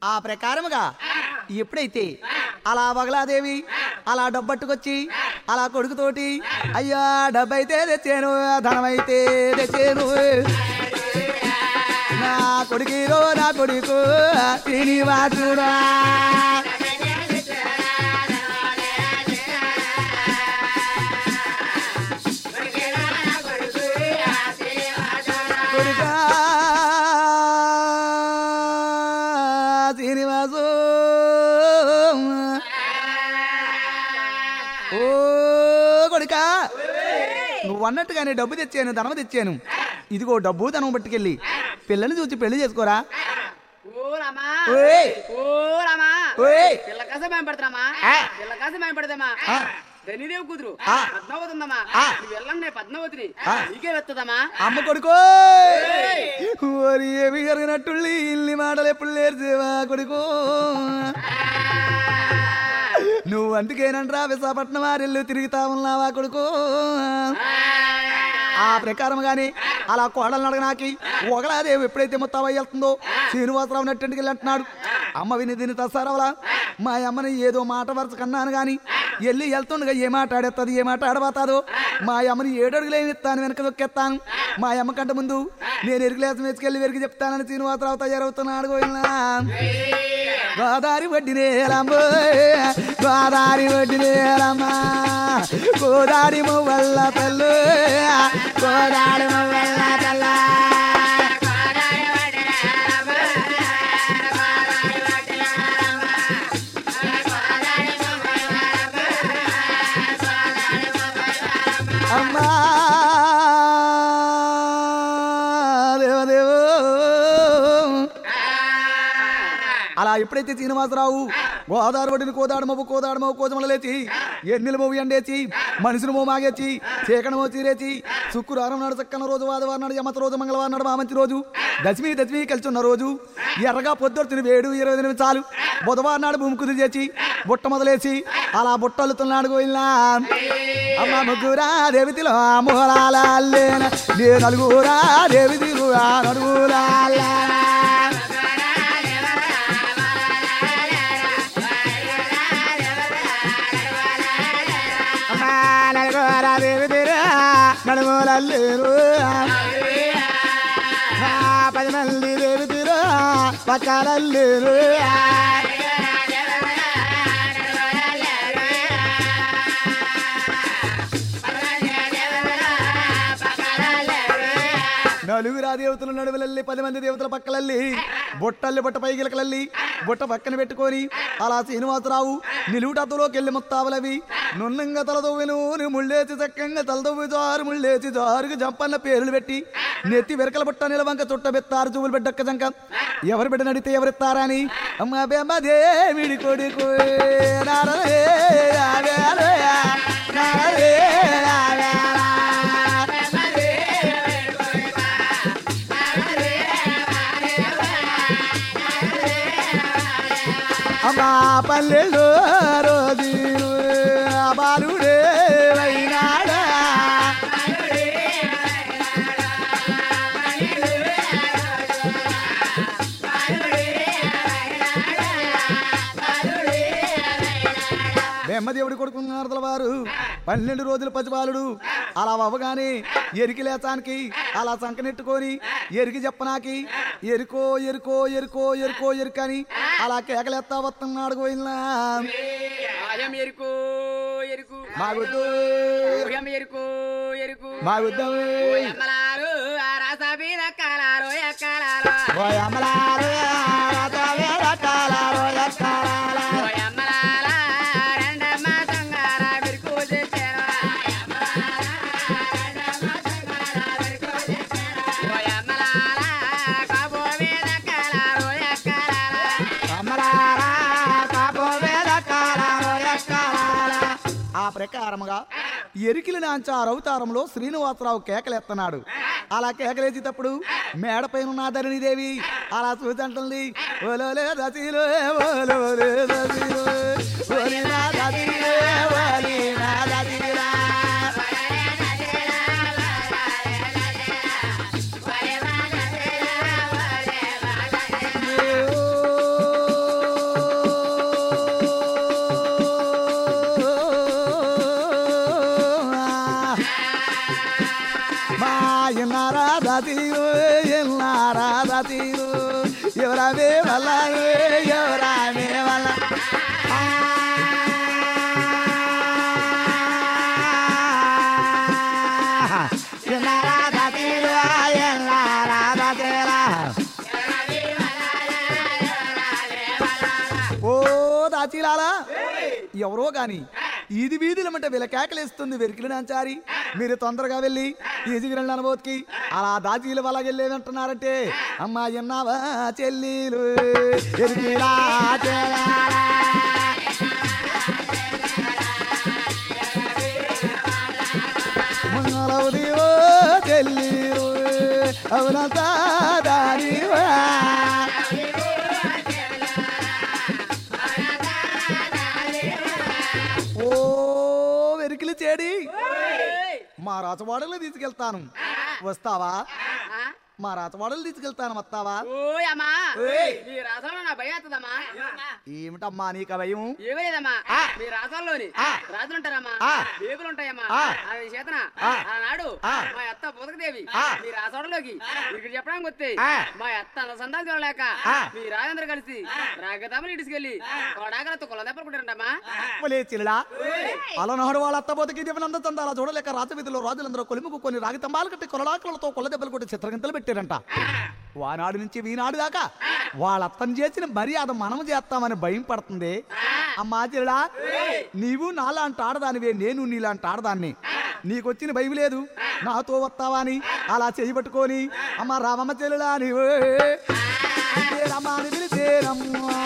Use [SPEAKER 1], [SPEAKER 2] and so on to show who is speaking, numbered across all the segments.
[SPEAKER 1] ఆ ప్రకారముగా ఎప్పుడైతే అలా వగలాదేవి అలా డబ్బట్టుకొచ్చి అలా కొడుకుతోటి అయ్యా డబ్బైతే తెచ్చాను ధనమైతే తెచ్చాను నా కొడుకులో నా కొడుకు శ్రీనివాసుడా కొడుకా శ్రీనివాసు ఓ కొడుకా నువ్వు అన్నట్టుగానే డబ్బు తెచ్చాను ధనం తెచ్చాను ఇదిగో డబ్బు ధనం పట్టుకెళ్ళి పిల్లని చూసి పెళ్లి చేసుకోరా
[SPEAKER 2] ఓ రామా
[SPEAKER 1] ఓయ్
[SPEAKER 2] ఓ రామా
[SPEAKER 1] ఓయ్
[SPEAKER 2] పిల్ల కాసే భయం పడతామా
[SPEAKER 1] ఆ.
[SPEAKER 2] పిల్ల కాసే భయం పడదామా
[SPEAKER 1] ఆ.
[SPEAKER 2] ధనిదేవి కూతురు
[SPEAKER 1] ఆ.
[SPEAKER 2] పద్మావతి ఉందమ్మా
[SPEAKER 1] ఆ.
[SPEAKER 2] నువ్వు వెళ్ళండి పద్మావతిని
[SPEAKER 1] ఆ.
[SPEAKER 2] నీకే వెత్తదమ్మా
[SPEAKER 1] అమ్మ కొడుకో ఓరి ఏమి జరిగినట్టుండి ఇల్లి మాటలు ఎప్పుడు లేర్చేవా కొడుకో నువ్వు అందుకేనంట్రా విశాఖపట్నం వారిల్లు తిరుగుతా ఉన్నావా కొడుకో ఆ ప్రకారంగానే అలా కోడలు అడగనాకి ఒకలాదేవి ఎప్పుడైతే మొత్తం వెళ్తుందో శ్రీనివాసరావు నట్టింటికి వెళ్ళి అంటున్నాడు అమ్మ విని దీని తసారవలా మా అమ్మని ఏదో మాట వరుస కన్నాను గాని వెళ్ళి వెళ్తుండగా ఏ మాట ఆడేస్తుంది ఏ మాట ఆడబోతాదో మా అమ్మని ఏడడుగులేమి ఇస్తాను వెనక దొక్కేస్తాను మా అమ్మ కంటే ముందు నేను ఎరుగులేసం వేసుకెళ్ళి వెరిగి చెప్తానని శ్రీనివాసరావు తయారవుతున్నాడు గోవిందా గోదారి వడ్డినేలమ్మ గోదారి వడ్డినేలమ్మ గోదారి మువ్వల్ల తల్లు గోదారి మువ్వల్ల తల్ల అమ్మా దేవదేవో అలా ఎప్పుడైతే శ్రీనివాసరావు గోదావరి ఒడిని కోదాడమవు కోదాడమవు కోజమల లేచి ఎన్నెల మోవి ఎండేచి మనిషిని మో మాగేచి చీకణమో చీరేచి శుక్రవారం నాడు చక్కన రోజు ఆదివారం నాడు యమత రోజు మంగళవారం నాడు మామంచి రోజు దశమి దశమి కలిసి ఉన్న రోజు ఎర్రగా పొద్దుర్తిని వేడు ఇరవై ఎనిమిది చాలు బుధవారం నాడు భూమి కుదిరి చేసి బుట్ట మొదలేసి అలా బుట్టలుతున్నాడు గోయిల్లా అమ్మ ముగ్గురా దేవితిలో మూలాలేన నే నలుగురా దేవితిలు నలుగురాల నలుగురా దేవితిరా నలుగురల్లేరు పది మంది దేవితిరా పక్కలల్లేరు నలుగురు ఆ దేవతల నడువులల్లి పది మంది దేవతల పక్కలల్లి బొట్టల్లి బొట్ట పైగిలకలల్లి బొట్ట పక్కన పెట్టుకొని అలా శ్రీనివాసరావు నిలువుటతలోకి వెళ్ళి ముత్తావలవి నున్నంగా తలదొవ్వెను ముళ్ళేసి చక్కంగా తలదొవ్వి జారు ముళ్ళేసి జారుగా జంపన్న పేర్లు పెట్టి నెత్తి వెరకల బుట్ట నిలవంక చుట్ట బెత్తారు చూపులు బిడ్డక్క జంక ఎవరు బిడ్డ నడితే ఎవరిస్తారని అమ్మ బెమ్మదే మిడి కొడుకు నారదే నారదే నారదే నారదే అమ్మా పల్లెల్లో రోజు బాలుడే వైనాడా బెమ్మదేవుడి కొడుకు నారదల వారు పన్నెండు రోజుల పసిబాలుడు అలా అవ్వగానే ఎరికి లేచానికి అలా సంకనెట్టుకొని ఎరికి చెప్పనాకి ఎరుకో ఎరుకో ఎరుకో ఎరుకో ఎరుకని అలా కేకలేస్తా వస్తున్నాడు గోయిల్లా
[SPEAKER 2] ఆయం ఎరుకు ఎరుకు
[SPEAKER 1] మాగుద్దు
[SPEAKER 2] ఊయం ఎరుకు ఎరుకు
[SPEAKER 1] మాగుద్దు
[SPEAKER 2] ఎమ్మలారు ఆ రాసాబి రకాలారు ఎక్కలారు
[SPEAKER 1] ఓ అమలాలు రాతావే రకాలాలు ఎక్కాలాల.
[SPEAKER 2] ఓ ఎమ్మలాల రెండమ్మ సంగార బిరుకు చేశారు ఓ ఎమ్మలాల కాబోవే రకాలారు ఎక్కలారు
[SPEAKER 1] అమలారా కాపోవే రకాలాలు ఎక్కాలాల. ఆ ప్రకారముగా ఎరికిలి నాంచారు అవతారంలో శ్రీనివాసరావు కేకలెత్తనాడు అలా కేకలేసేటప్పుడు మేడపైన ఉన్న ధరణిదేవి అలా చూసంటుంది ఓలోలే రసీలు ఓలోలే రసీలు ఓలి నా రసీలు ఓలి నా రసీలా. ఓ ఎన్నారాధా తీరు ఎన్నారాధా తీరు ఎవరామే వల్ల ఎవరామే వల్ల ఎన్నారాధా తీరు ఎన్నారాధా తీరా ఓ దాచిలాలా ఎవరో గాని ఈది వీధులమంటే వీళ్ళ కేకలేస్తుంది వెరికిలి నాంచారి మీరు తొందరగా వెళ్ళి ఈజిగిరండి అనబోతుకి అలా దాచీలు వాళ్ళకెళ్ళి అంటున్నారంటే అమ్మా ఎన్నావా చెల్లీలు ఎరికిరా చెల్లారా. మంగళవుది ఓ చెల్లీలు అవునంతా దానివా ఓ వెరికిలి చేడి మా రాచవాడలో తీసుకెళ్తాను వస్తావా
[SPEAKER 2] ఆ?
[SPEAKER 1] మా రాచవాడలు తీసుకెళ్తాను వస్తావా
[SPEAKER 2] ఓయ్ అమ్మా
[SPEAKER 1] ఓయ్.
[SPEAKER 2] మీ రాసంలో నా భయం అవుతుందమ్మా
[SPEAKER 1] ఏమిటమ్మా నీకు భయం
[SPEAKER 2] ఏమీ లేదమ్మా
[SPEAKER 1] ఆ.
[SPEAKER 2] మీ రాసంలోని
[SPEAKER 1] ఆ.
[SPEAKER 2] రాజులు ఉంటారమ్మా
[SPEAKER 1] ఆ.
[SPEAKER 2] వేగులు ఉంటాయమ్మా
[SPEAKER 1] ఆ.
[SPEAKER 2] అది చేతన
[SPEAKER 1] ఆ.
[SPEAKER 2] ఆనాడు
[SPEAKER 1] ఆ.
[SPEAKER 2] మా అత్త బుదకదేవి
[SPEAKER 1] ఆ.
[SPEAKER 2] మీ రాసోడలోకి ఇక్కడ చెప్పడానికి వస్తే
[SPEAKER 1] ఆ.
[SPEAKER 2] మా అత్త సందాలు చూడలేక
[SPEAKER 1] ఆ.
[SPEAKER 2] మీ రాజేంద్ర కలిసి రాగదామని ఇటుకెళ్ళి కొడాగలతో కొల దెబ్బలుకుంటారంటమ్మా
[SPEAKER 1] ఒలే చిల్లడా అలనాడు వాళ్ళ అత్తబోతకి దీవనంద చందాల చూడలేక రాజవీధిలో రాజులందరూ కొలిముకు కొన్ని రాగి తంబాలు కట్టి కొలడాకులతో కొల్ల దెబ్బలు కొట్టి చిత్రగింతలు పెట్టారంట వానాడు నుంచి వీనాడు దాకా వాళ్ళ అత్తను చేసిన మర్యాద మనం చేస్తామని భయం పడుతుంది అమ్మా చిల్లడా నీవు నాలాంటి ఆడదానివే నేను నీలాంటి ఆడదాన్ని నీకొచ్చిన భయం లేదు నాతో వస్తావా అని అలా చేయబట్టుకొని అమ్మ రామమ్మ చెల్లుడా నీవు రమ్మా అని పిలిచేరమ్మా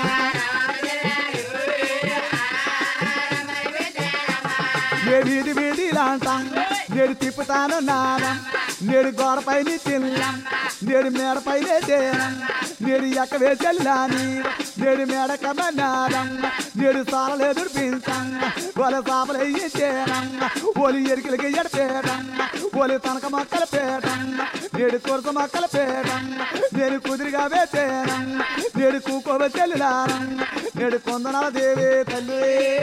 [SPEAKER 1] నేను వీధి వీధి లాంటాం నేను తిప్పుతాను నాదం నేను గోడపైన తిల్లం నేను మేడపైనే తేనం నేను ఎక్కవే చెల్లాని నేను మేడ కమనాదం నేను సాలలేదు పించం వాళ్ళ సాపలయ్యి తేనం ఒలి ఎరికలకి ఎడపేయడం ఒలి తనక మొక్కల పేటం నేను కొరస మొక్కల పేటం నేను కుదిరిగా వేతేనం నేను కూకోవే చెల్లారం నేను కొందనాల దేవే తల్లి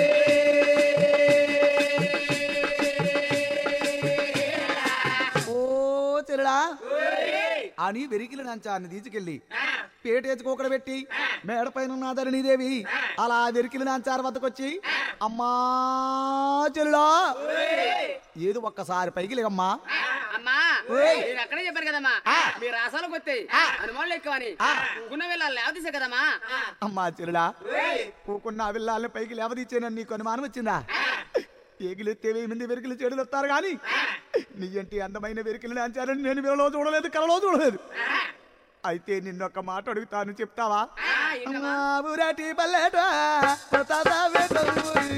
[SPEAKER 1] ఓ చెల్లడా అని వెరికిలి నంచాన్ని తీసుకెళ్ళి పేటేచుకోకడ పెట్టి మేడ పైన ఉన్నదని నీదేవి అలా వెరికిలి నాంచారు వద్దకొచ్చి అమ్మా చెల్లుడా ఏదో ఒక్కసారి పైకి లేకమ్మా
[SPEAKER 2] అమ్మా
[SPEAKER 1] ఓయ్.
[SPEAKER 2] నేను అక్కడే చెప్పాను కదమ్మా
[SPEAKER 1] ఆ.
[SPEAKER 2] మీ రాసాలకు వస్తే
[SPEAKER 1] ఆ.
[SPEAKER 2] అనుమానులు ఎక్కువని
[SPEAKER 1] ఆ.
[SPEAKER 2] గున్న వెళ్ళాలి లేవదీసే కదమ్మా
[SPEAKER 1] అమ్మా చెల్లుడా కూకున్న విల్లాలని పైకి లేవదీచ్చానని నీకు అనుమానం వచ్చిందా ఏగిలు ఎత్తే వెయ్యి మంది వెరికిలు చెడులు వస్తారు కానీ నీ ఏంటి అందమైన వెరికిలు నాంచారని నేను వీళ్ళలో చూడలేదు కలలో చూడలేదు అయితే నిన్నొక్క మాట అడుగుతాను చెప్తావా
[SPEAKER 2] ఆ, ఏంటమ్మా?
[SPEAKER 1] అమ్మా ఊరాటి పల్లెట కొత్త ఊరి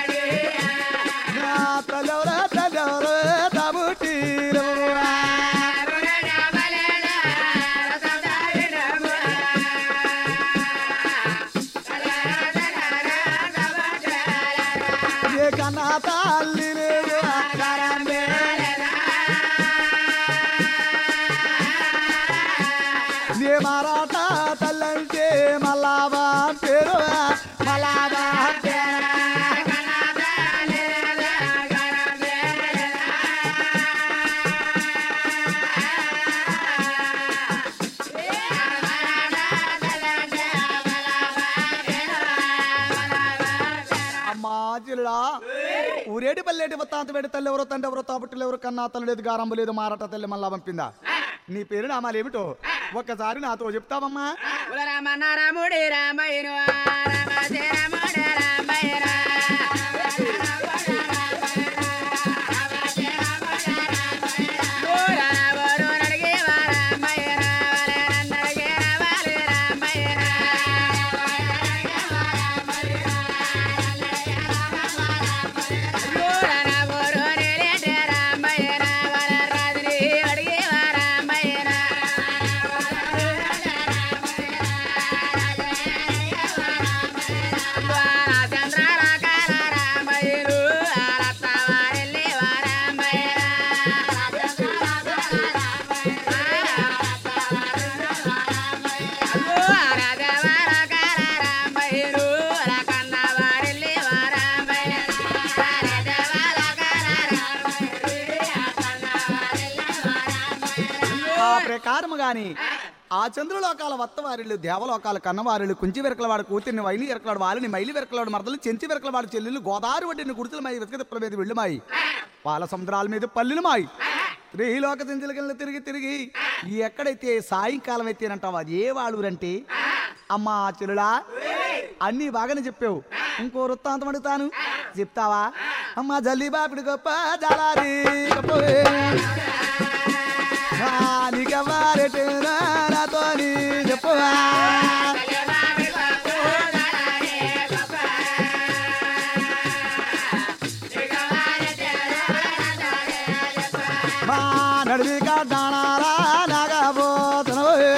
[SPEAKER 1] నా తలెవర తలెవర తబుటీరు ఏ కన్నా తల్లి లేవు ఆకారమే. నే మారాట తల్లంటే మల్లాబా పేరు మల్లాబా పేరు అమ్మా జిల్లా ఊరేటి పల్లెటి వత్తాంత వేడి తల్లి ఎవరో తండ్రి ఎవరో తాపట్టులు ఎవరో కన్నా తల్లి లేదు గారంబు లేదు మారట తల్లి మళ్ళా పంపిందా నీ పేరు నామాలు ఏమిటో ఒక్కసారి నాతో చెప్తావమ్మా
[SPEAKER 2] ఉల రామ నారాముడి రామయ్యను రామ రాముడి రామయ్యను ఊరావరు నడిగే రామయ్యను నడిగే రావాలి రామయ్యను ఊరావరు నిలేటే రామయ్యను రాజుని అడిగే రామయ్యను చంద్ర రాక
[SPEAKER 1] ప్రకారము గాని ఆ చంద్రలోకాల వత్తవారిళ్ళు దేవలోకాల కన్నవారిళ్ళు కుంచి వెరకలవాడు కూతుర్ని వైలి వెరకలాడు వారిని మైలి వెరకలాడు మరదలు చెంచి వెరకలవాడు చెల్లెలు గోదావరి వడ్డీని గుడిసెల మాయి వెతక తిప్పల మీద వెళ్ళుమాయి పాల సముద్రాల మీద పల్లెలు మాయి త్రిలోక చింతలకెళ్ళి తిరిగి తిరిగి ఎక్కడైతే సాయంకాలం అయితేనంటావు అది ఏ వాళ్ళూరంటే అమ్మా చెల్లులా అన్నీ బాగానే చెప్పావు ఇంకో వృత్తాంతం అడుగుతాను చెప్తావా అమ్మా జల్లి బాపిడి గొప్ప జలారి గొప్పవే. ఆ, నీకెవ్వరెటు నాతో నీ చెప్పువా మా నడివి కడ్డానారా నాగబోతున్నవే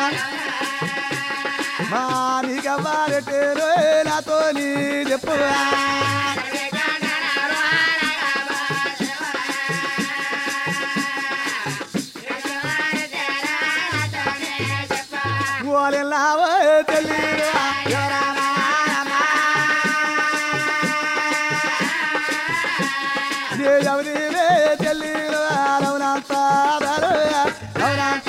[SPEAKER 1] మా నీకెవ్వరెటు నాతో నీ చెప్పువా ఓలెల్లావో తెలీదు ఎవరివే తెలీదు అవునంత అవునంత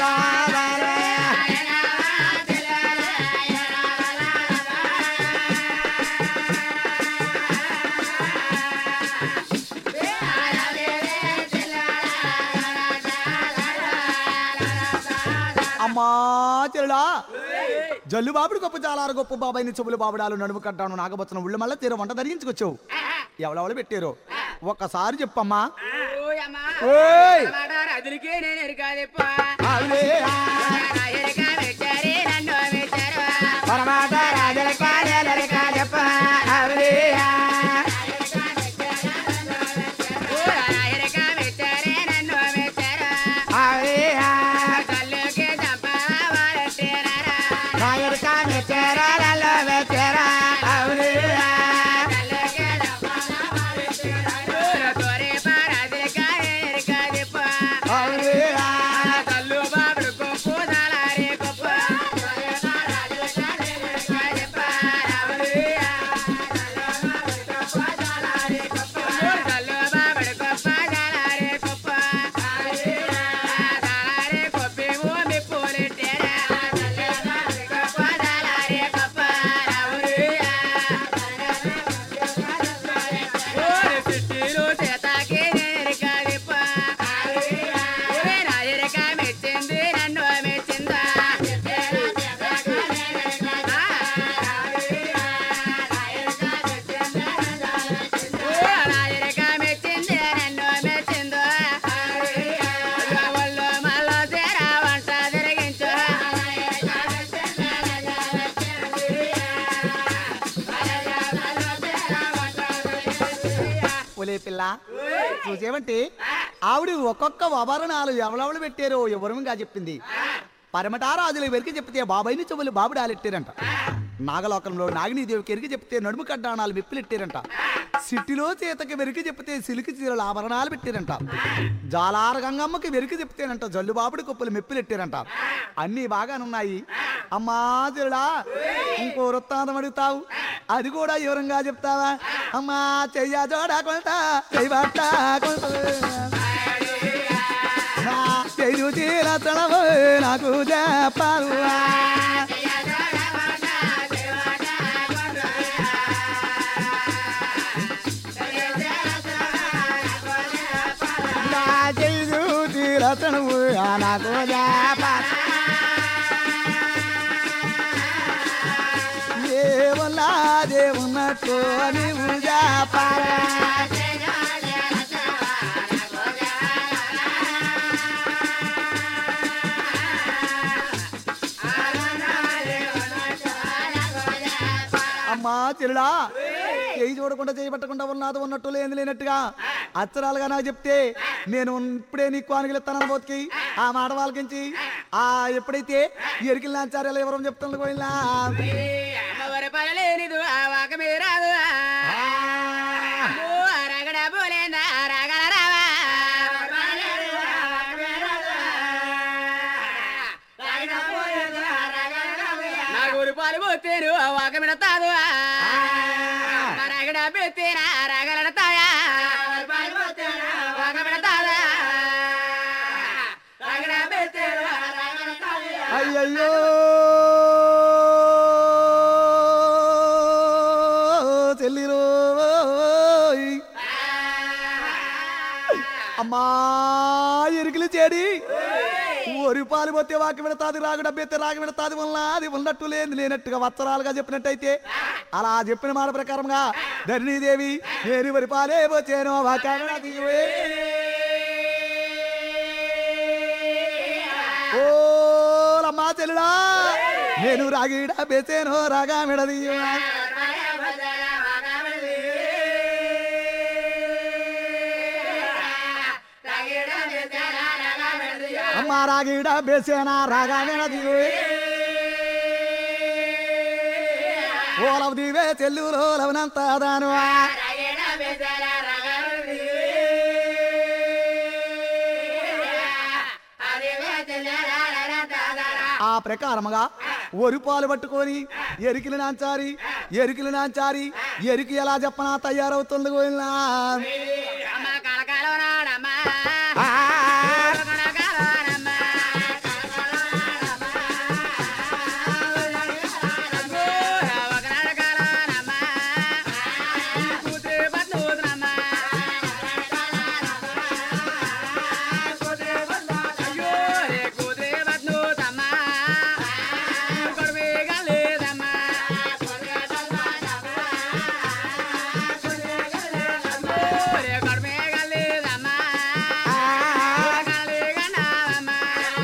[SPEAKER 1] అమ్మా చెల్లా జల్లు బాబుడు గొప్ప చాలారు గొప్ప బాబాయిని చెవులు బాబుడాలు నడుము కట్టాను నాగబచ్చిన ఉళ్ళు మళ్ళీ తీర వంట ధరించుకొచ్చావు ఎవరెవరు పెట్టారు ఒక్కసారి చెప్పమ్మా
[SPEAKER 2] ఓయమ్మా.
[SPEAKER 1] ఓయ్
[SPEAKER 2] మాట రాజులకి నేను ఎరకాదెప్ప.
[SPEAKER 1] ఆవిడే, ఆ,
[SPEAKER 2] నా ఎరక మెచ్చారి, నన్ను మెచ్చారు.
[SPEAKER 1] పరమాట రాజల కార్యాలయ కాజప్ప, ఆవిడే, ఆ,
[SPEAKER 2] ఓ, నా ఎరక మెచ్చారి, నన్ను మెచ్చారు.
[SPEAKER 1] ఆవిడే, ఆ,
[SPEAKER 2] కళ్ళుకి చంపవాలెట్టేనారా.
[SPEAKER 1] నాయర్ కామె చేరాలలో వెచ్చేరా, ఆవిడే, ఆ,
[SPEAKER 2] కళ్ళుకి చంపవాలెట్టేనారా. ఓ, తోరే పారాజులకి ఎరకాదెప్ప.
[SPEAKER 1] ఆవిడే, ఆ,
[SPEAKER 2] కళ్ళు బాబుడు గొప్ప దళారి గొప్ప. తోరే పారాజులకి ఎరకాదెప్ప. రావులియా. కళ్ళు బాబుడు గొప్ప దళారి గొప్ప. దళారి గొప్పేమో మెప్పులెట్టేరా. గొప్ప దళారి గొప్ప. రావులియా. ఓరి సిట్టిలు చేతాకి నేరికాదిప్ప. ఓరి రాయరిక మెచ్చింది నన్ను మెచ్చిందా ఓ రాయరిక మెచ్చింది నన్ను మెచ్చిందో ఒళ్ళు మళ్ళా తీరా వంట తిరిగించు
[SPEAKER 1] ఒలే పిల్ల చూసేవంటే ఆవిడ ఒక్కొక్క వభరణాలు ఎవరెవరు పెట్టారో ఎవరుగా చెప్పింది పరమటారాజులు వెరికి చెప్తే బాబాయిని చెవులు బాబుడాలెట్టారంట నాగలోకంలో నాగినీదేవికి ఎరికి చెప్తే నడుము కడ్డాణాలు విప్పులెట్టారంట సిట్టిలో చేతకి వెరికి చెప్తే సిలికి చీరల ఆభరణాలు పెట్టారంట జాలార గంగమ్మకి వెరికి చెప్తేనంట జల్లుబాబుడి కుప్పలు మెప్పులెట్టారంట అన్నీ బాగానున్నాయి అమ్మా తిరుడా ఇంకో వృత్తాంతం అడుగుతావు అది కూడా వివరంగా చెప్తావా అమ్మా చెయ్య జోడా కొల్తా చెయ్యబట్ట నా చెయ్యి తీర తడవు నాకు చెప్పారు నా చెయ్యి తీర తడవు నాకు చెప్పారు దేవులా దేవున్నట్టు నీవు చెప్పారా అమ్మా చెల్లుడా చేయి చూడకుండా చేయి పట్టకుండా ఉన్నది ఉన్నట్టు లేని లేనట్టుగా అచ్చరాలుగా నాకు చెప్తే నేను ఇప్పుడే నీకు ఆనుగలిస్తానని బోతికి ఆ మాట వాళ్ళకించి ఆ ఎప్పుడైతే ఎరికిల్ నాచార్యాలు ఎవరో చెప్తాను పోయినా
[SPEAKER 2] అమ్మవారి పనలేనిదు ఆ వాక మీద రాదు ఓ అరగడ పోలేందా అరగడ రావా నా గురి పాలు పోతేను ఆ వాక మీద తాదు అరగడ పెత్తేనా అరగడ తాయా వాక మీద తాదా అరగడ పెత్తేను
[SPEAKER 1] అయ్యయ్యో చెల్లిరో అమ్మా ఎరుకులు చేడి ఒరి పాలు పోతే వాకి పెడతాది రాగు డబ్బెత్తే రాగి పెడతాది వల్ల అది ఉన్నట్టు లేని లేనట్టుగా వత్సరాలుగా చెప్పినట్టయితే అలా చెప్పిన మాట ప్రకారంగా ధరణీదేవి నేను వరి పాలే పోచేను ఓ అమ్మా చెల్లుడా నేను రాగి డబ్బేసేను రాగా మెడది అమ్మ రాగి డబ్బేసేనా రాగా మెడది ఓలవ దివే చెల్లులో లవనంత దాను ఆ ప్రకారముగా ఒరి పాలు పట్టుకొని ఎరికిలు నాంచారి ఎరికిలు నాంచారి ఎరికి ఎలా చెప్పనా తయారవుతుంది గోయినా
[SPEAKER 2] అమ్మ కలకాలవనాడమ్మా
[SPEAKER 1] ఆ,
[SPEAKER 2] కలకాలవనమ్మా ఒకనాడు కాలవనమ్మా కూతురు పద్మూతునమ్మా అయ్యో రే కూతురు పద్మూతమ్మా కొడువేగా లేదమ్మా రే కొడువేగా లేదమ్మా కలవేగా నావమ్మా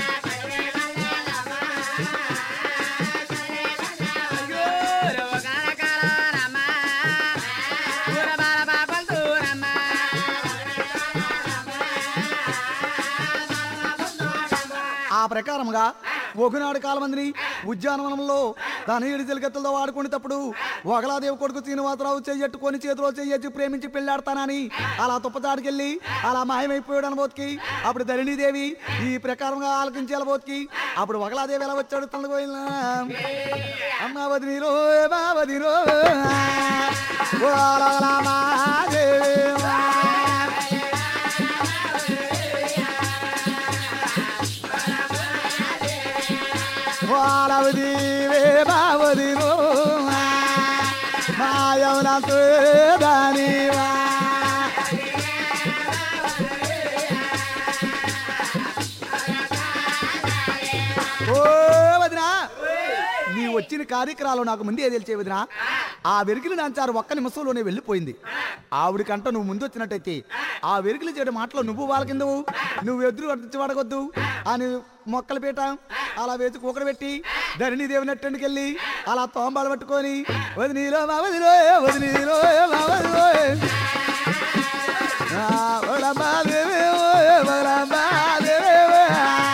[SPEAKER 2] అయ్యో రే ఒకనాడు కాలవనమ్మా కూర బాల పాపం దూరమ్మా
[SPEAKER 1] ఆ ప్రకారముగా ఒకనాడు కాలమందిని ఉద్యానవనంలో తన ఏడు చిలకత్తలతో వాడుకునేటప్పుడు ఒకలాదేవి కొడుకు శ్రీనివాసరావు చెయ్యట్టుకొని చేతిలో చెయ్యొచ్చి ప్రేమించి పెళ్ళాడతానని అలా తుప్పచాడికెళ్ళి అలా మాయమైపోయాడు అనబోతుకి అప్పుడు ధరణీదేవి ఈ ప్రకారంగా ఆలకించి వెళ్ళబోతుకి అప్పుడు ఒకలాదేవి ఎలా వచ్చాడు తనకు పోయినా అమ్మ వదినీరో మా వదినో ఓ అలగలా మా దేవి. వాలవదీవే బావదిరో మాయవనంతో దానివా ఓ వదినా నీ వచ్చిన కార్యక్రమాలు నాకు ముందే తెలిసే వదినా ఆ వెరికిలు నాంచారు ఒక్క నిమిషంలోనే వెళ్ళిపోయింది ఆవిడకంట నువ్వు ముందు వచ్చినట్టయితే ఆ వెరికిలు చేయడం మాటలో నువ్వు వాళ్ళకిందవు నువ్వు ఎదురు అడ్డించి పడగొద్దు అని మొక్కలు పీట అలా వేసి కూకడ పెట్టి ధరణి దేవి నట్టెండుకెళ్ళి అలా తోంబాలు పట్టుకొని వదినీలో మా వదిలో వదినీలో మా వదిలో ఆ, వదలమ్మా దేవి, ఓ, వదలమ్మా దేవి, ఓ.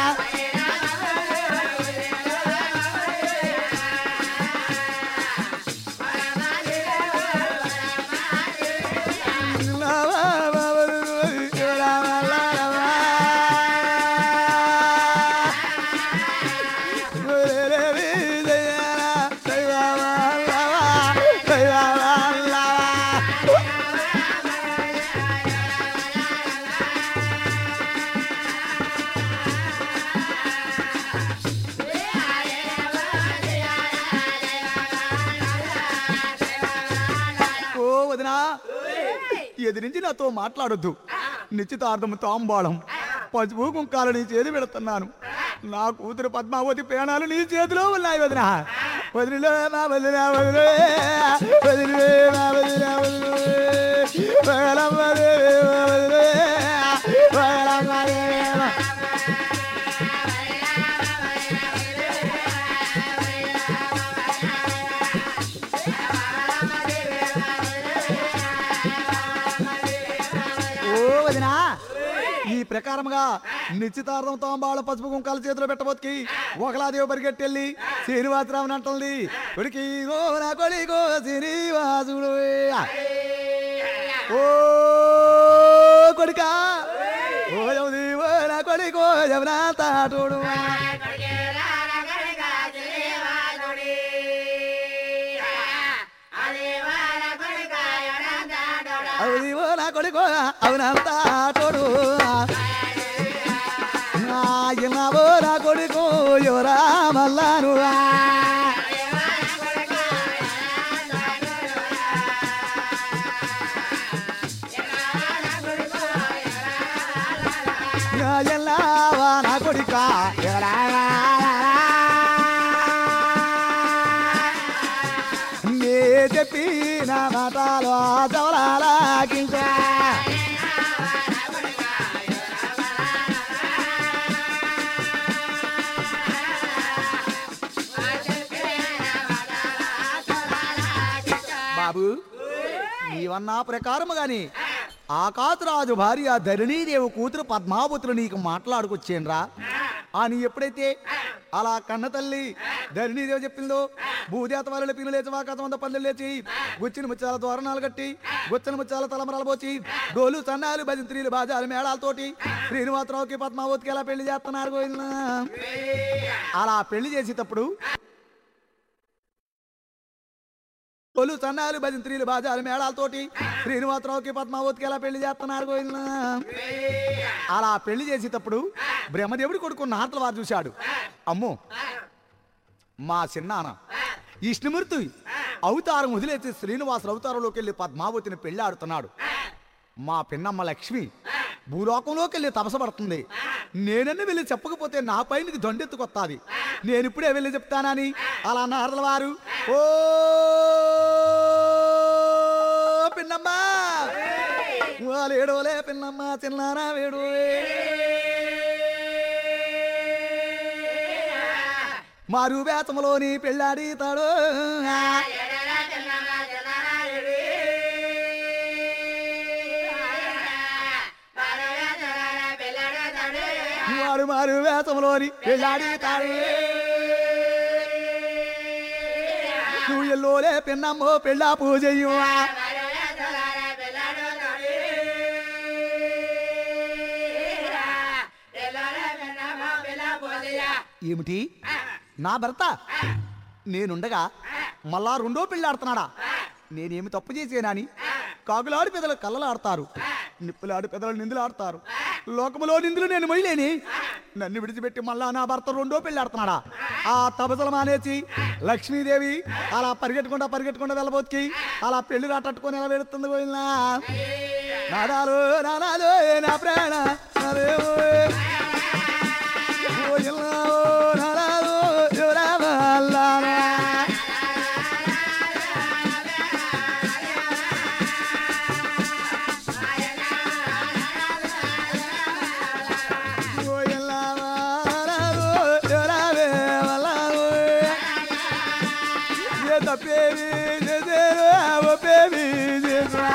[SPEAKER 1] ఓ వదినా ఎదిరించి నాతో మాట్లాడొద్దు నిశ్చితార్థం తాంబాళం పసుపు కుంకాలు నీ చేతి పెడుతున్నాను నా కూతురు పద్మావతి పేణాలు నీ చేతిలో ఉన్నాయి వదిన వదిలిలో మా వదిలే వదిలే వదిలే మా వదిలే వదిలే వదలమ్మ దేవి వదిలే వదలమ్మ దేవి. ఓ వదినా ఈ ప్రకారముగా నిశ్చితార్థం తాంబాళ పసుపు కుంకాల చేతిలో పెట్టబోతుకి ఒకలాదేవి పరిగెట్టెళ్ళి శ్రీనివాసరావు అంటుంది కొడికి ఓ నా కొడికో శ్రీనివాసుడు ఓ కొడుకా ఓ యవది ఓ నా కొడికో యవనా తాటోడు అవుది ఓ నా కొడుకో అవునంతా తోడు ఓ నా కొడుకో యో రామల్లాను ఎల్లావా నా కొడుక నే చెప్పిన మాటలు చవలాలకించా బాబు నీవన్నా ప్రకారము గాని ఆకాశరాజు భార్య ధరణీదేవి కూతురు పద్మావతులు నీకు మాట్లాడుకొచ్చేనరా అని ఎప్పుడైతే అలా కన్న తల్లి ధరణీదేవి చెప్పిందో భూదేత వాళ్ళ పిన్ను లేచి వాకాశం అంతా పల్లెలు లేచి గుచ్చిన ముచ్చాల తోరణాలు కట్టి గుచ్చన ముచ్చాల తలమరాలు పోచి డోలు సన్నాలు భజంత్రీలు బాజాలు మేళాలతోటి శ్రీనివాసరావుకి పద్మావతికి ఎలా పెళ్లి చేస్తున్నారు గోవిందా అలా పెళ్లి చేసేటప్పుడు తొలు సన్నాలు భజంత్రీలు బాజాలు మేళాలతోటి శ్రీనివాసరావుకి పద్మావతికి ఎలా పెళ్లి చేస్తున్నారు గోవిందా అలా పెళ్లి చేసేటప్పుడు బ్రహ్మదేవుడి కొడుకు నారతల వారు చూశాడు అమ్మో మా చిన్నాన్న విష్ణుమూర్తి అవతారం వదిలేసి శ్రీనివాసుల అవతారంలోకి వెళ్ళి పద్మావతిని పెళ్లి ఆడుతున్నాడు మా పిన్నమ్మ లక్ష్మి భూలోకంలోకి వెళ్ళి తపసపడుతుంది నేనన్నీ వెళ్ళి చెప్పకపోతే నా పైనకి దొండెత్తుకొత్తాది నేను ఇప్పుడే వెళ్ళి చెప్తానని అలా నారదల వారు ఓ పిన్నమ్మ వాళ్ళేడోలే పిన్నమ్మ చిన్నానా వేడోలే మారు వేతములోని పెళ్ళాడితాడు వాడు మారు వేతములోని పెళ్ళాడితాడు నువ్వు ఎల్లోలే పిన్నమ్మో పెళ్ళా పూజయ్యు ఏమిటి నా భర్త నేనుండగా మళ్ళా రెండో పెళ్ళి ఆడుతున్నాడా నేనేమి తప్పు చేసేనాని కాకులాడి పెదలు కళ్ళలాడతారు నిప్పులాడి పెదలు నిందులు ఆడతారు లోకములో నిందులు నేను మొయ్యలేని నన్ను విడిచిపెట్టి మళ్ళా నా భర్త రెండో పెళ్ళి ఆడుతున్నాడా ఆ తపసలు మానేసి లక్ష్మీదేవి అలా పరిగెట్టుకుంటా పరిగెట్టుకుంటా వెళ్ళబోతుకి అలా పెళ్లి రాటట్టుకొని ఎలా వెళుతుంది పోయినా నాదాలు నాదాలు నా ప్రాణ నాదేవో. ఓ ఎల్లా, ఓ నాదాలు, ఓ రామల్లానా. ఓ ఎల్లా, నాదాలు, ఓ రామే వల్లాను. ఏ తప్పేమి చేసేను, ఓ పేమి చేసినా.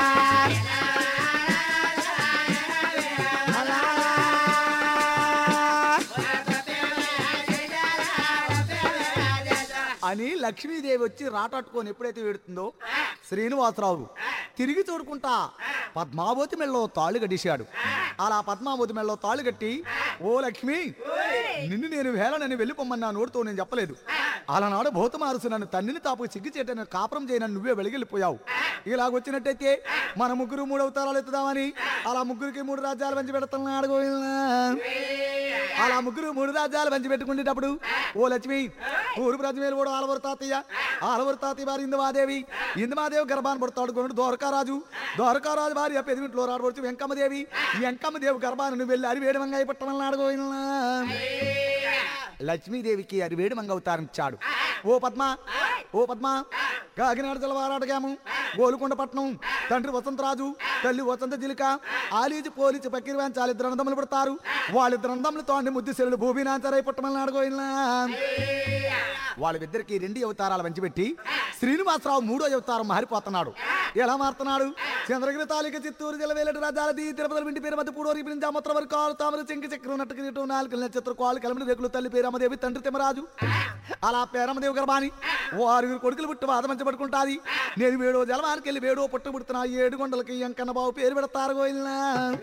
[SPEAKER 1] అని లక్ష్మీదేవి వచ్చి రాటట్టుకొని ఎప్పుడైతే వెడుతుందో శ్రీనివాసరావు తిరిగి చూడుకుంటా పద్మావతి మెళ్ళలో తాళి కట్టేశాడు అలా పద్మావతి మెళ్ళలో తాళి కట్టి ఓ లక్ష్మి నిన్ను నేను వేళనని వెళ్ళిపోమన్నా నోటితో నేను చెప్పలేదు అలానాడు భౌతమారుసు నన్ను తన్నిని తాపు సిగ్గుచేటని కాపురం చేయనని నువ్వే వెలిగిల్లిపోయావు ఇలాగొచ్చినట్టయితే మన ముగ్గురు మూడు అవతారాలు ఎత్తుదామని అలా ముగ్గురికి మూడు రాజ్యాలు పంచి పెడుతున్నాడు గోవిందా. అలా ముగ్గురు మూడు రాజ్యాలు పంచి పెట్టుకునేటప్పుడు ఓ లక్ష్మి తూర్పు రాజ్యమేలు కూడా ఆలవరు తాతయ్య ఆలవరు తాతయ్య వారి ఇందుమాదేవి ఇందుమాదేవి గర్భాన్ని పడతాడు కొనుడు ద్వారకారాజు ద్వారకారాజు భార్య పెదిమింట్లో రాడబడుచు వెంకమ్మదేవి వెంకమ్మదేవి గర్భాన్ని నువ్వు వెళ్ళి అరివేడి మంగాయి పట్టణం గోవిందా. లక్ష్మీదేవికి అరివేడి మంగ అవతారం ఇచ్చాడు ఓ పద్మ ఓ పద్మ కాకినాడ జలవారాటగాము గోలుకొండ పట్నం తండ్రి వసంతరాజు తల్లి వసంత జిలిక ఆలీజు పోలీసు పక్కిరి వేంచాలి ఇద్దరు అన్నదమ్ములు పడతారు వాళ్ళిద్దరు అన్నదమ్ములు తోండి ముద్దు సెల్లు భూమినాంతరై పుట్టమని అడగోయినా వాళ్ళిద్దరికి రెండు అవతారాలు పంచిపెట్టి శ్రీనివాసరావు మూడో అవతారం మారిపోతున్నాడు ఎలా మారుతున్నాడు చంద్రగిరి తాలిక చిత్తూరు జలవేలటి రాజాలది తిరుపతి వింటి పేరు మధ్య పూడోరి పిలించి అమత్ర వరకు కాలు తామర చెంకి చక్రం నట్టుకు నీటు నాలుగు నక్షత్ర కాలు కలమడి రేకులు తల్లి పేరమ్మదేవి తండ్రి తిమ్మరాజు అలా పేరమ్మదేవి గర్భాని ఓ ఆరుగురు కొడుకులు పుట్టి బాధ మంచి పట్టుకుంటాది నేను వేడో జలవానికి వెళ్ళి వేడో పుట్టు పుడుతున్నా ఏడు కొండలకి ఎంకన్న బాబు పేరు పెడతారు గోయిల్నా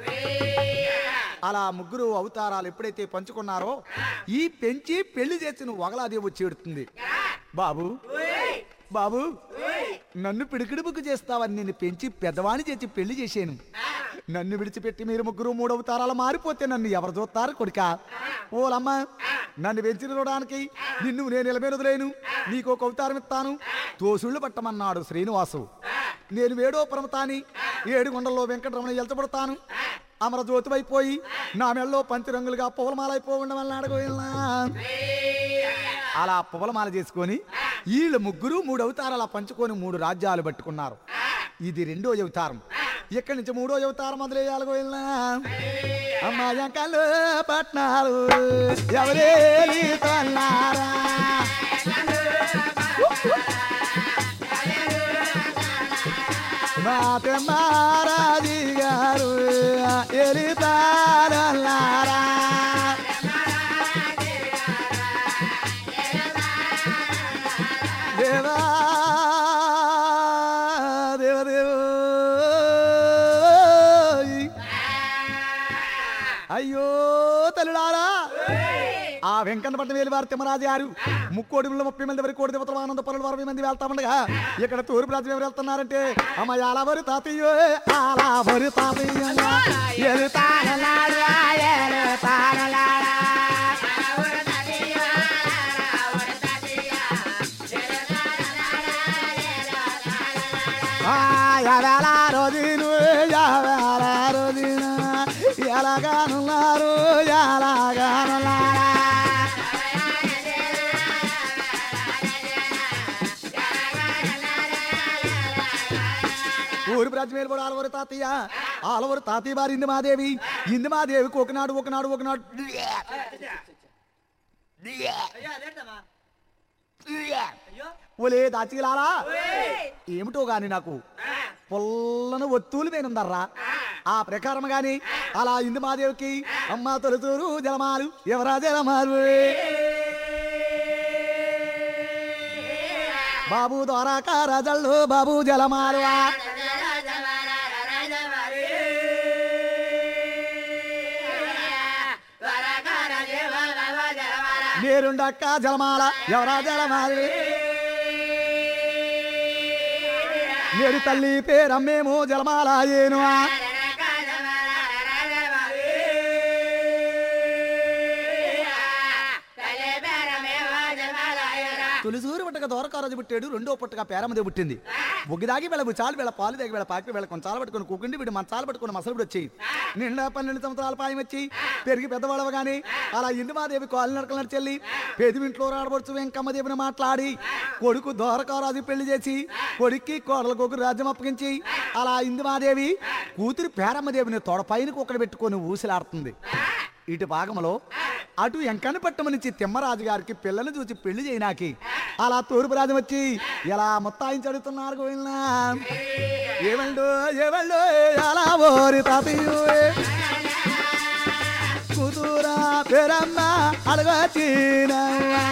[SPEAKER 1] అలా ముగ్గురు అవతారాలు ఎప్పుడైతే పంచుకున్నారో ఈ పెంచి పెళ్లి చేసి నువ్వు వగలాదేవి వచ్చి ఎడుతుంది బాబు బాబు నన్ను పిడికిడి బుక్కు చేస్తావని నేను పెంచి పెద్దవాణి చేసి పెళ్లి చేశాను నన్ను విడిచిపెట్టి మీరు ముగ్గురు మూడు అవతారాలు మారిపోతే నన్ను ఎవరు చూస్తారు కొడుక ఓలమ్మ నన్ను పెంచిన చూడడానికి నిన్ను నేను నిలబడి వదిలేను నీకు ఒక అవతారం ఇస్తాను తోసుళ్ళు పట్టమన్నాడు శ్రీనివాసు నేను వేడో పరమతాని ఏడు కొండల్లో వెంకటరమణ ఎల్చబడతాను అమర జ్యోతివైపోయి నా మెళ్ళలో పంచరంగులుగా పువ్వులమాలైపోవడం వల్ల అడగోయినా అలా పువ్వులమాల చేసుకొని వీళ్ళు ముగ్గురు మూడు అవతారాలు పంచుకొని మూడు రాజ్యాలు పట్టుకున్నారు ఇది రెండో అవతారం ఇక్కడి నుంచి మూడో అవతారం మొదలయ్యాలి గోయిల్నా అమ్మాయి కళ్ళు పట్నాలు ఎవరే తన్నారా మాత మారాజీ గారు ఎలితారన్నారా దేవా దేవదేవో అయ్యో తల్లుడారా ఆ వెంకన్న పట్నం వేలి వారు తిమ్మరాజు గారు ముక్కోడి ముళ్ళ ముప్పై మంది వరకు కోడి దేవతలు ఆనంద పనులు అరవై మంది వెళ్తామండగా ఇక్కడ తూర్పు రాజ్యం ఎవరు వెళ్తున్నారంటే అమ్మ యాలవరి తాతయ్యో యాలవరి తాతయ్య ఎలుతానలారా, ఎలుతానలారా. ఆ, యావేళ రోజులు యావేళ రోజున ఎలాగానున్నారు ఎలాగానున్నారా ఊరి ప్రజమేలు కూడా ఆలవరు తాతయ్య ఆలవరు తాతయ్య వారి ఇంది మాదేవి ఇంది మాదేవికి ఒకనాడు ఒకనాడు ఒకనాడు ఒలే దాచిలాలా ఏమిటో గాని నాకు పొల్లను ఒత్తులు మేనుందర్రా ఆ ప్రకారం గాని అలా ఇందు మాదేవికి అమ్మ తొలుతూరు జలమాలు ఎవరా జలమాలు బాబు ద్వారాకా రాజల్లు బాబు జలమాలు నేరుండక్క జలమాల ఎవరా జలమాలి నేడు తల్లి పేరమ్మేమో జలమాల ఏను తొలిసూరు పుట్టక దోరకారాజు పుట్టాడు రెండో పుట్టక పేరమ్మది పుట్టింది బొగ్గిదాగి వెళ్ళ చాలు వెళ్ళ పాలు దాగి వెళ్ళ పాకి వెళ్ళ కొంచాలు పట్టుకుని కుకుండి వీడు మంచాలు పట్టుకుని మసలుడు వచ్చి నిండా పన్నెండు సంవత్సరాల పాయం వచ్చి పెరిగి పెద్దవాళ్ళవగానే అలా ఇంటి మాదేవి కాలు నడకలు నడిచెల్లి పెదివింట్లో రాడబడుచు వెంకమ్మదేవిని మాట్లాడి కొడుకు దోరకారాజు పెళ్లి చేసి కొడుక్కి కోడల కొడుకు రాజ్యం అప్పగించి అలా ఇంది మాదేవి కూతురు పేరమ్మదేవిని తొడపైన ఒకటి పెట్టుకొని ఊసిలాడుతుంది ఇటు భాగంలో అటు ఎంకన్న పట్టమనిచ్చి తిమ్మరాజు గారికి పిల్లని చూసి పెళ్లి చేయనాకి అలా తూర్పు రాజు వచ్చి ఎలా మొత్తాయించి అడుగుతున్నారు గోవిందా ఏమండు ఏమండు ఎలా ఓరి తాతయ్యో కూతురా పేరమ్మ అడగచ్చినవ్వా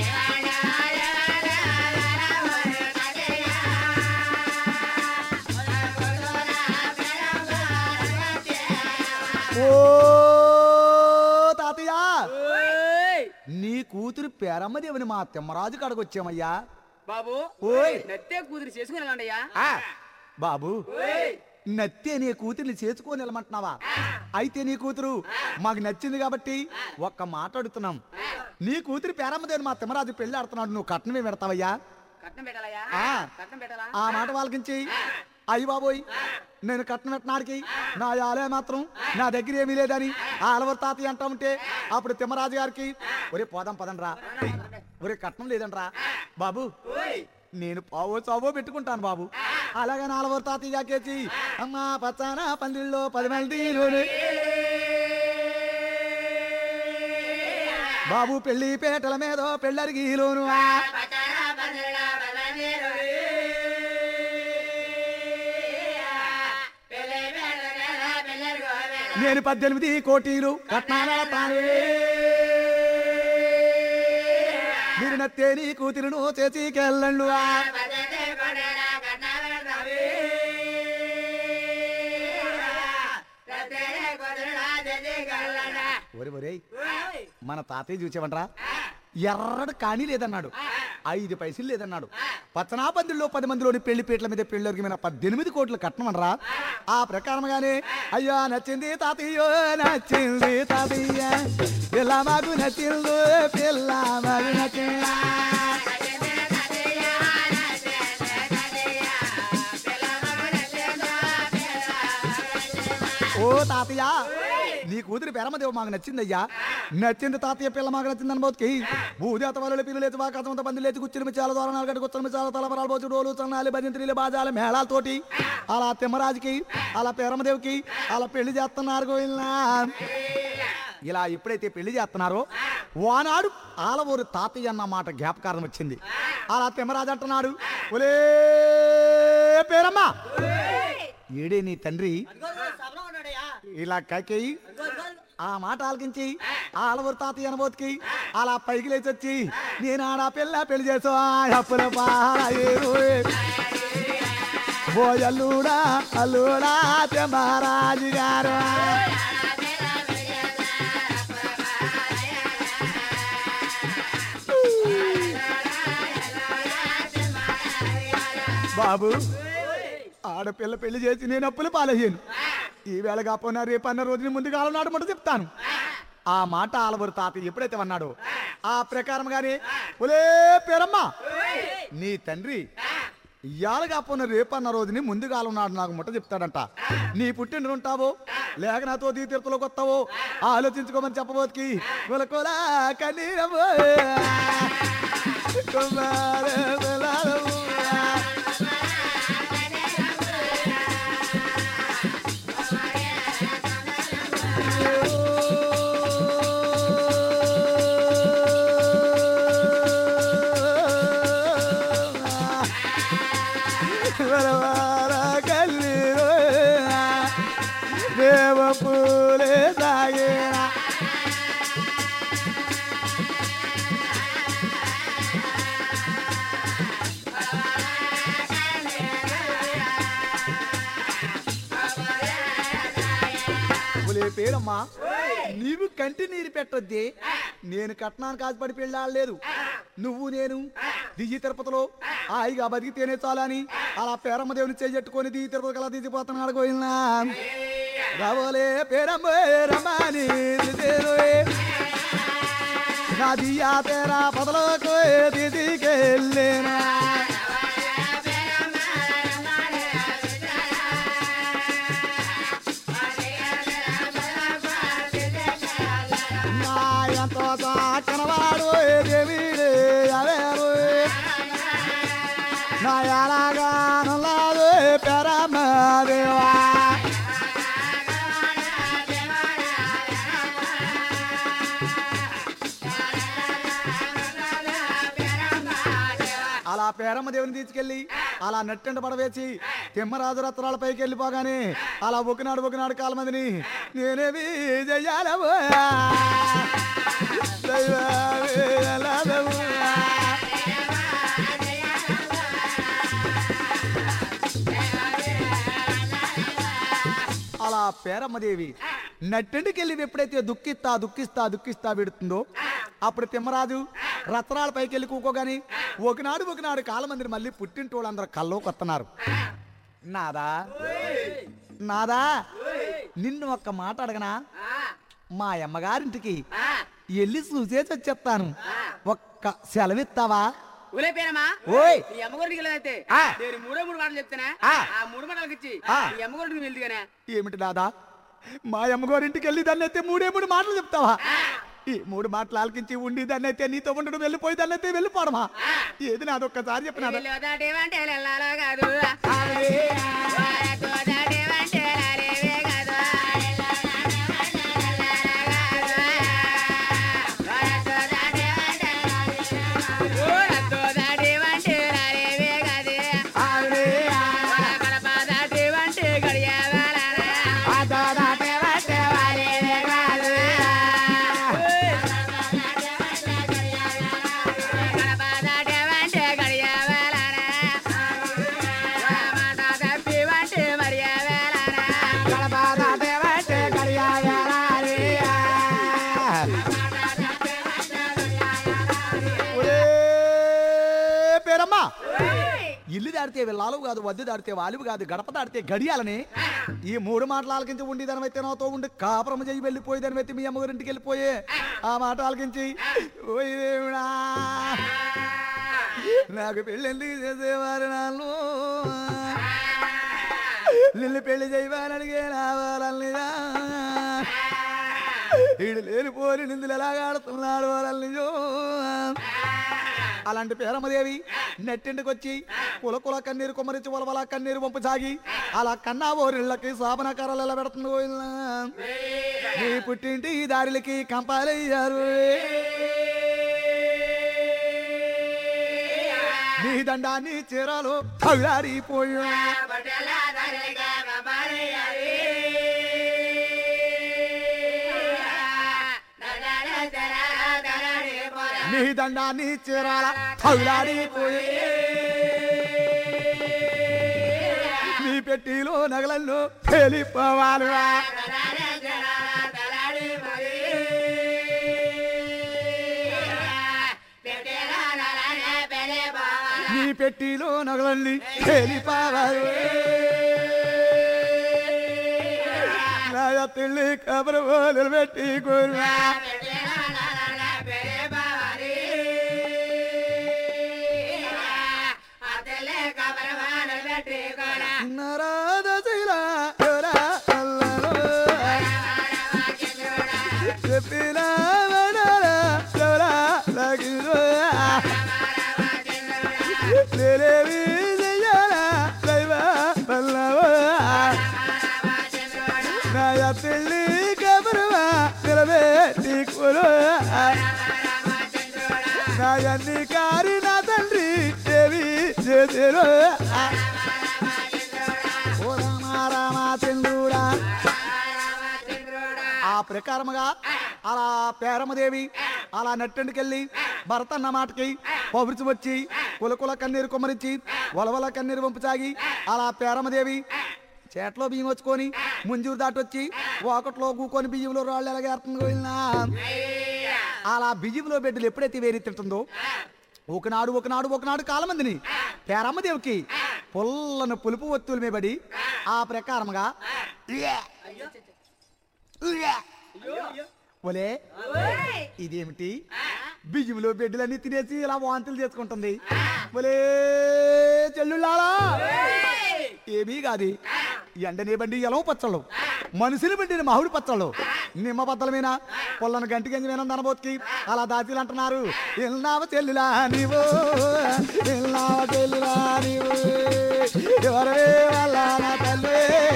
[SPEAKER 1] ఓ తాతయ్య నీ కూతురు పేరమ్మదేవిని మా తిమ్మరాజు కాడకు వచ్చామయ్యా
[SPEAKER 2] బాబు
[SPEAKER 1] ఓయ్.
[SPEAKER 2] నత్తే కూతురు చేసుకుని వెళ్ళండియ్యా
[SPEAKER 1] ఆ, బాబు నత్తే నీ కూతుర్ని చేసుకొని వెళ్ళమంటున్నావా అయితే నీ కూతురు మాకు నచ్చింది కాబట్టి ఒక్క మాట అడుగుతున్నాం నీ కూతురు పేరమ్మదేవిని మా తిమ్మరాజు పెళ్లి ఆడుతున్నాడు నువ్వు కట్నమే పెడతావయ్యా
[SPEAKER 2] కట్నం పెట్టాలయ్యా
[SPEAKER 1] ఆ.
[SPEAKER 2] కట్నం పెట్టాలా
[SPEAKER 1] ఆ మాట వాళ్ళకించి అయ్యి బాబోయ్ నేను కట్నం పెట్టినాడికి నా ఆలయ మాత్రం నా దగ్గర ఏమీ లేదని ఆ అలవరు తాతయ్య అంటా ఉంటే అప్పుడు తిమ్మరాజు గారికి ఒరే పోదాం పదండ్రా ఒరే కట్నం లేదంట్రా బాబు నేను పావో చావో పెట్టుకుంటాను బాబు అలాగే నాలుగో తాతయ్య జాకేసి అమ్మా పచ్చానా పందిళ్ళలో పది మంది బాబు పెళ్లి పేటల మీద పెళ్ళరిగిలోను నేను పద్దెనిమిది కోటీలు కట్నాల తాను మీరు నత్తేని కూతురును చేసికెళ్ళండు ఒరే ఒరే మన తాతయ్య చూసావంట్రా ఎర్రడు కానీ లేదన్నాడు ఐదు పైసలు లేదన్నాడు పచ్చనా పందిల్లో పది మందిలోని పెళ్లి పీటల మీద పెళ్ళరికి మీద పద్దెనిమిది కోట్లు కట్టమనరా ఆ ప్రకారంగానే అయ్యా నచ్చింది తాతయ్యో నచ్చింది తాతయ్య పిల్ల మాకు నచ్చింది పిల్ల మాకు నచ్చిందా ఓ తాతయ్య నీ కూతురి పెరమదేవ మాకు నచ్చిందయ్యా నచ్చింది తాతయ్య పిల్ల మాకు నచ్చింది అనుభూతికి భూదేత వాళ్ళు పిల్లలు లేచి బాకాసంత పంది లేచి కూర్చుని మిచ్చాల ద్వారా నాలుగడ్డ కూర్చుని మిచ్చాల తలపరాలు పోచు డోలు చన్నాలి భజంత్రీలు బాజాలు మేళాలతోటి అలా తిమ్మరాజుకి అలా పెరమదేవికి అలా పెళ్లి చేస్తున్నారు గోయిల్నా ఇలా ఎప్పుడైతే పెళ్లి చేస్తున్నారో వానాడు ఆలవూరు తాతయ్య అన్న మాట జ్ఞాపకారం వచ్చింది అలా తిమ్మరాజు అంటున్నాడు ఒలే పేరమ్మా ఏడే నీ తండ్రి
[SPEAKER 3] సభలో ఉన్నాడయ్యా
[SPEAKER 1] ఇలా కకేయి ఆ మాట ఆలకించి ఆ అలవరు తాతయ్య అనుభూతికి అలా పైకి లేచి వచ్చి నేను ఆడ పిల్ల పెళ్లి చేసా అప్పుల ఓ అల్లుడా అల్లుడా మహారాజు గారు బాబు ఆడపిల్ల పెళ్లి చేసి నేను అప్పులు పాలయ్యాను ఈ వేళ కాపోయినా రేపు అన్న రోజుని ముందు కాలం నాడు మాట చెప్తాను ఆ మాట ఆలవరు తాత ఎప్పుడైతే అన్నాడో ఆ ప్రకారంగానే ఒలే పేరమ్మా నీ తండ్రి ఇయ్యాల కాపోయిన రేపు అన్న రోజుని ముందు కాలం నాడు నాకు ముట్ట చెప్తాడంట నీ పుట్టిన ఉంటావో లేక నాతో దీ తీర్థలోకి వస్తావో ఆలోచించుకోమని చెప్పబోతుకి కొలకొల కన్నీరమ్మో కుమార బలాలమ్మో. దేవ పూలే సాగేరా పులే పేరమ్మా నీవు కంటి నీరు పెట్టొద్దే నేను కట్నానికి ఆశపడి పెళ్ళాడలేదు నువ్వు నేను దియ్యి తిరుపతిలో హాయిగా బతికితేనే చాలని అలా పేరమ్మ దేవుని చెయ్యట్టుకొని దియ్యి తిరుపతి కలా తీసిపోతున్నాడు గోయినా రావోలే పేరమ్మ రమాని నా దియ్యా తేరా పదలోకి దిదికెళ్ళేనా నాయంతో సాకనవాడు దేవీడే అవేరు నా ఎలాగానులాదు పెరమదేవా అలా పేరమ్మ దేవుని తీసుకెళ్లి అలా నెట్టంట పడవేసి తిమ్మరాజు రత్నాల పైకి వెళ్ళిపోగానే అలా ఒకనాడు ఒకనాడు కాలమందిని నేనేవి చెయ్యాలవో దైవమే ఎలాదవో. అలా పేరమ్మదేవి నట్టెండుకెళ్ళి ఎప్పుడైతే దుఃఖిస్తా దుఃఖిస్తా దుఃఖిస్తా పెడుతుందో అప్పుడు తిమ్మరాజు రత్నాల పైకి వెళ్ళి కూకోగాని ఒకనాడు ఒకనాడు కాలమందిని మళ్ళీ పుట్టింటోళ్ళందరూ కల్లో కొత్తన్నారు నాదా నాదా నిన్ను ఒక్క మాట అడగనా మా అమ్మగారింటికి వెళ్ళి చూసేసి వచ్చేస్తాను ఒక్క సెలవిస్తావా
[SPEAKER 2] ఊలే పేరమ్మా
[SPEAKER 1] ఓయ్
[SPEAKER 2] నీ అమ్మగారికి వెళ్ళదైతే
[SPEAKER 1] ఆ.
[SPEAKER 2] నేను మూడో మూడు మాటలు చెప్తానా
[SPEAKER 1] ఆ.
[SPEAKER 2] ఆ మూడు మాటలకి ఇచ్చి
[SPEAKER 1] ఆ.
[SPEAKER 2] నీ అమ్మగారికి వెళ్తుగానే
[SPEAKER 1] ఏమిటి దాదా మా అమ్మగారింటికి వెళ్ళి దాన్ని అయితే మూడే మూడు మాటలు చెప్తావా ఈ మూడు మాటలు ఆలకించి ఉండి దాన్ని అయితే నీతో ఉండడం వెళ్ళిపోయి దాన్ని అయితే వెళ్ళిపోవడమా ఏది నాదొక్కసారి చెప్పినాదా
[SPEAKER 2] దాటేవంటే వెళ్ళాలా కాదు వాళ్ళతో దాటేవంటే లాలేవే కాదు. వాళ్ళతో దాటేవంటే ఊరతో దాటేవంటే లాలేవే కాదు. వాళ్ళ కడప దాటేవంటే గడియావాలనా. కడప దాటేవంటే గడియావాలనా. మాట తప్పివంటే
[SPEAKER 1] దాడితే వెళ్ళాలు కాదు వద్దు దాడితే వాలివు కాదు గడప దాడితే గడియాలని ఈ మూడు మాటలు ఆలకించి ఉండి దానివైతే నాతో ఉండి కాపురం చేయి వెళ్ళిపోయి దానివైతే మీ అమ్మగారింటికి వెళ్ళిపోయే ఆ మాట ఆలకించి ఓయ్ దేవుడా నాకు పెళ్ళెందుకు చేసేవారు నాళ్ళు నిన్ను పెళ్లి చేయమని అడిగే రావాలనిదా ఈడు లేనిపోని నిందులు ఎలాగ ఆడుతున్నాడు వాళ్ళనిజో అలాంటి పేరమ్మదేవి నెట్టింటికి వచ్చి కుల కుల కన్నీరు కుమ్మరించి వలవల కన్నీరు పంపు సాగి అలా కన్నా ఓరిళ్ళకి శోభన కర్రలు ఎలా పెడుతుంది పోయినా నీ పుట్టింటి దారిలకి కంపాలయ్యారు నీ దండాన్ని చీరలు తగులారిపోయా నీ దండాన్ని చీరాల తగులాడిపోయే నీ పెట్టిలో నగలల్లో పేలిపోవాలి నీ పెట్టిలో నగలన్నీ పేలిపోవాలి నా తిల్లి కబరు పెట్టి కోరువా నరాద శిలా ఎవరా అల్లలో చెప్పిన వనర ఎవరా లగిరో తెలివి చెయ్యాల దైవ పల్లవో నాయ పెళ్ళి కబరువా నిలబెట్టి కొరు నాయన్ని కారి నా తండ్రి దేవి చేతిలో ఓ రామ రామ చంద్రుడా ఆ ప్రకారముగా అలా పేరమదేవి అలా నట్టండికెళ్ళి భరత అన్న మాటకి పౌరుచు వచ్చి కులకుల కన్నీరు కుమ్మరించి వలవల కన్నీరు వంపు సాగి అలా పేరమదేవి చేట్లో బియ్యం వచ్చుకొని ముంజూరు దాటి వచ్చి ఒకట్లో కూకొని బియ్యంలో రాళ్ళు ఎలాగేస్తుంది వెళ్ళినా అలా బియ్యంలో బిడ్డలు ఎప్పుడైతే వేరి తింటుందో ఒకనాడు ఒకనాడు ఒకనాడు కాలమందిని పేరమ్మదేవికి పుల్లను పులుపు ఒత్తుల మీబడి ఆ ప్రకారముగా ఒలే ఇదేమిటి బియ్యంలో బిడ్డలన్నీ తినేసి ఇలా వాంతులు చేసుకుంటుంది ఒలే చెల్లుళ్ళారా ఏమీ కాదు ఎండనే బండి ఎలవ పచ్చళ్ళు మనుషులు బండిని మామిడి పచ్చళ్ళు నిమ్మ బద్దలమేనా పొల్లను గంటి గంజమేనా దనబోతుకి అలా దాచీలు అంటున్నారు ఎల్నావ చెల్లులా నీవు ఎల్నావ చెల్లులా నీవు ఎవరే వాళ్ళ నా తల్లి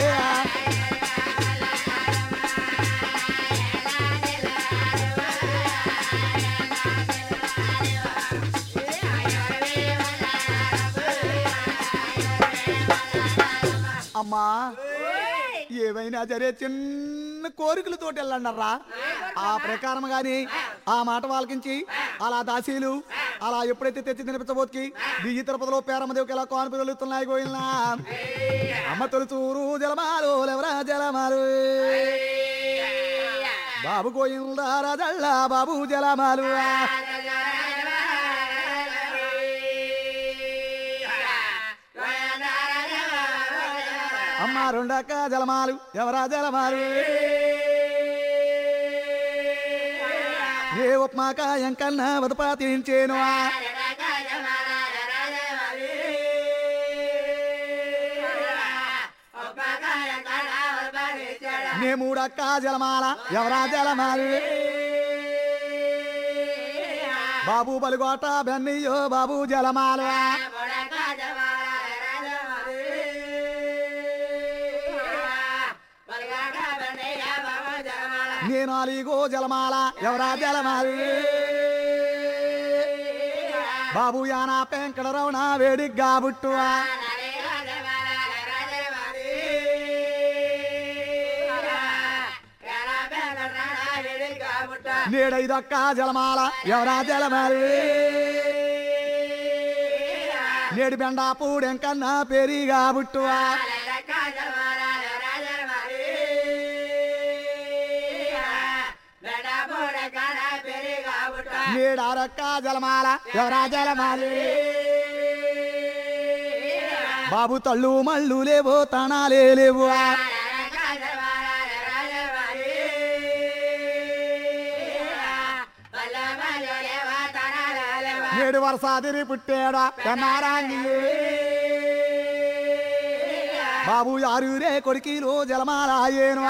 [SPEAKER 1] అమ్మా ఏమైనా సరే చిన్న కోరికలతోటి వెళ్ళండర్రా ఆ ప్రకారం గాని ఆ మాట వాళ్ళకించి అలా దాసీలు అలా ఎప్పుడైతే తెచ్చి తినిపించబోతుకి బియ్యి తిరుపతిలో పేరమ్మదేవికి ఎలా కానుపు వెలుగుతున్నాయి గోయినా అమ్మ తొలుచూరు జలమాలు ఎవరా జలమాలు బాబు గోయిందారా జల్ల బాబు జలమాలు అమ్మ రెండక్క జలమాలు ఎవరా జలమాలు ఏ ఉప్మాక ఎంకన్నా వదపా తీయించేను నే మూడక్క జలమాల ఎవరా జలమాలు బాబు బలుగోట బెన్నయ్యో బాబు జలమాల నేను అలిగో జలమాల ఎవరా జలమాలు బాబు యానా పెంకడరవణ వేడిగ్గా బుట్టువా నేడైదొక్క జలమాల ఎవరా జలమాలు నేడు బెండాపూడెంకన్నా పెరిగా బుట్టువా నేడారొక్క జలమాల ఎవరా జలమాలు బాబు తళ్ళు మళ్ళు లేవో తాణాలే లేవు ఏడు వరస అదిరి పుట్టాడా పెన్నారాంగి బాబు యారురే కొడుకిలో జలమాలాయేను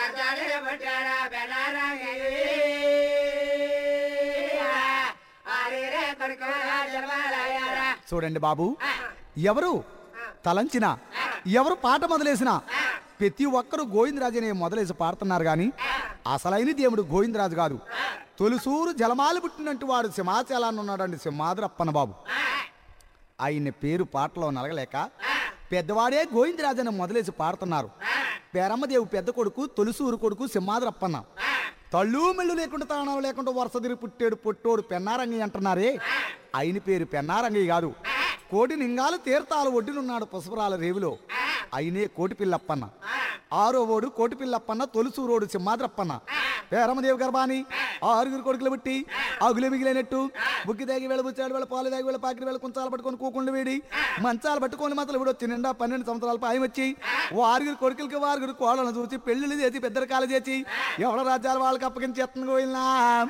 [SPEAKER 1] చూడండి బాబు ఎవరు తలంచినా ఎవరు పాట మొదలేసినా ప్రతి ఒక్కరు గోవిందరాజు అనే మొదలేసి పాడుతున్నారు గాని అసలైన దేవుడు గోవిందరాజు కాదు తొలిసూరు జలమాలు పుట్టినట్టు వాడు సింహాచలాన్ని ఉన్నాడండి సింహాద్రప్పన బాబు ఆయన పేరు పాటలో నలగలేక పెద్దవాడే గోవిందరాజు అని మొదలేసి పాడుతున్నారు పేరమ్మదేవి పెద్ద కొడుకు తొలిసూరు కొడుకు సింహాద్రప్పన్న తళ్ళు మెళ్ళు లేకుండా తాణం లేకుండా వరుసదిరి పుట్టాడు పొట్టోడు పెన్నారంగి అంటున్నారే ఆయన పేరు పెన్నారంగి కాదు కోటి నింగాలు తీర్థాలు ఒడ్డునున్నాడు పసుపురాల రేవులో అయినే కోటి పిల్లప్పన్న ఆరో ఓడు కోటి పిల్లప్పన్న తొలిసూరోడు సింహాద్రప్పన్న పేరమ్మదేవి గర్భాని ఆరుగురు కొడుకులు పుట్టి అగులు మిగిలినట్టు బుగ్గి దాగి వేళ బుచ్చాడు వేళ పాలు దాగి వేళ పాకిరి వేళ కుంచాలు పట్టుకొని కూకుండా వేడి మంచాలు పట్టుకొని మాత్రం ఇప్పుడు వచ్చి నిండా పన్నెండు సంవత్సరాల పాయం వచ్చి ఓ ఆరుగురు కొడుకులకి వారుగురు కోళ్ళను చూసి పెళ్లిళ్ళు చేసి పెద్దరికాలు చేసి ఎవడ రాజ్యాలు వాళ్ళకి అప్పగించేస్తుంది పోయినా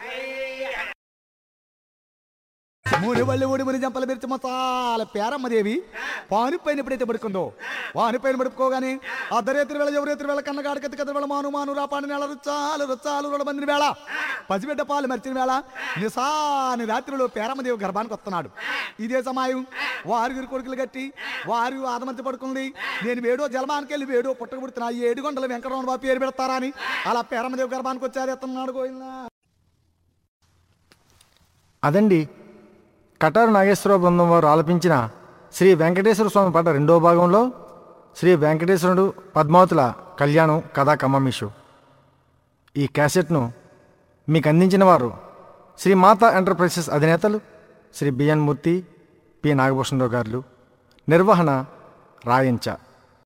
[SPEAKER 1] మూడు బళ్ళు ఊడి ముని జంపలు పెరిచి మొత్తాల పేరమ్మదేవి పాని పైన ఎప్పుడైతే పడుకుందో వాని పైన పడుకోగానే అర్ధరేత్రి వేళ ఎవరేత్రి వేళ కన్నగాడు కత్తి కత్తి వేళ మాను మాను రాపాని నెల రుచాలు రుచాలు రెండు మందిని వేళ పసిబిడ్డ పాలు మరిచిన వేళ నిసాని రాత్రిలో పేరమ్మదేవి గర్భానికి వస్తున్నాడు ఇదే సమయం వారుగురు కొడుకులు కట్టి వారు ఆదమంతి పడుకుంది నేను వేడో జలమానికి వెళ్ళి వేడో పుట్టక పుడుతున్నా ఈ ఏడు గంటల వెంకటరమణ బాబు పేరు పెడతారా అని అలా పేరమ్మదేవి గర్భానికి వచ్చారు ఎత్తన్నాడు గోయిందా
[SPEAKER 3] అదండి కటారు నాగేశ్వర బృందం వారు ఆలపించిన శ్రీ వెంకటేశ్వర స్వామి పాట రెండో భాగంలో శ్రీ వెంకటేశ్వరుడు పద్మావతుల కళ్యాణం కథా కమ్మమిషు ఈ క్యాసెట్ను మీకు అందించిన వారు శ్రీ మాతా ఎంటర్ప్రైజెస్ అధినేతలు శ్రీ బిఎన్ మూర్తి పి నాగభూషణరావు గారు నిర్వహణ రాయంచ